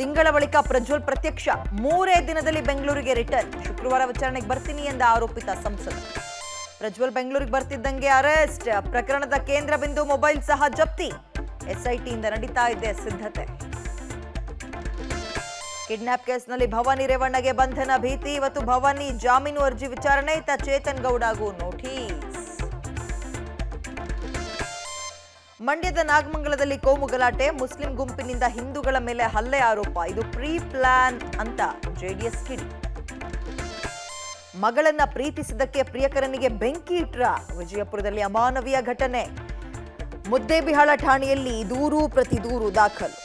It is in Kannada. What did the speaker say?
ತಿಂಗಳ ಬಳಿಕ ಪ್ರಜ್ವಲ್ ಪ್ರತ್ಯಕ್ಷ ಮೂರೇ ದಿನದಲ್ಲಿ ಬೆಂಗಳೂರಿಗೆ ರಿಟರ್ನ್ ಶುಕ್ರವಾರ ವಿಚಾರಣೆಗೆ ಬರ್ತೀನಿ ಎಂದ ಆರೋಪಿತ ಸಂಸದ ಪ್ರಜ್ವಲ್ ಬೆಂಗಳೂರಿಗೆ ಬರ್ತಿದ್ದಂಗೆ ಅರೆಸ್ಟ್ ಪ್ರಕರಣದ ಕೇಂದ್ರ ಬಿಂದು ಮೊಬೈಲ್ ಸಹ ಜಪ್ತಿ ಎಸ್ಐಟಿಯಿಂದ ನಡೀತಾ ಇದೆ ಸಿದ್ಧತೆ ಕಿಡ್ನಾಪ್ ಕೇಸ್ನಲ್ಲಿ ಭವಾನಿ ರೇವಣ್ಣಗೆ ಬಂಧನ ಭೀತಿ ಇವತ್ತು ಭವಾನಿ ಜಾಮೀನು ಅರ್ಜಿ ವಿಚಾರಣೆ ಇತ್ತ ಚೇತನ್ ಗೌಡಗೂ ನೋಟಿಸ್ ಮಂಡ್ಯದ ನಾಗಮಂಗಲದಲ್ಲಿ ಕೋಮು ಗಲಾಟೆ ಮುಸ್ಲಿಂ ಗುಂಪಿನಿಂದ ಹಿಂದೂಗಳ ಮೇಲೆ ಹಲ್ಲೆ ಆರೋಪ ಇದು ಪ್ರೀ ಪ್ಲಾನ್ ಅಂತ ಜೆಡಿಎಸ್ ಕಿಡಿ ಮಗಳನ್ನ ಪ್ರೀತಿಸಿದ್ದಕ್ಕೆ ಪ್ರಿಯಕರನಿಗೆ ಬೆಂಕಿ ಇಟ್ರ ವಿಜಯಪುರದಲ್ಲಿ ಅಮಾನವೀಯ ಘಟನೆ ಮುದ್ದೇಬಿಹಾಳ ಠಾಣೆಯಲ್ಲಿ ದೂರು ಪ್ರತಿ ದೂರು ದಾಖಲು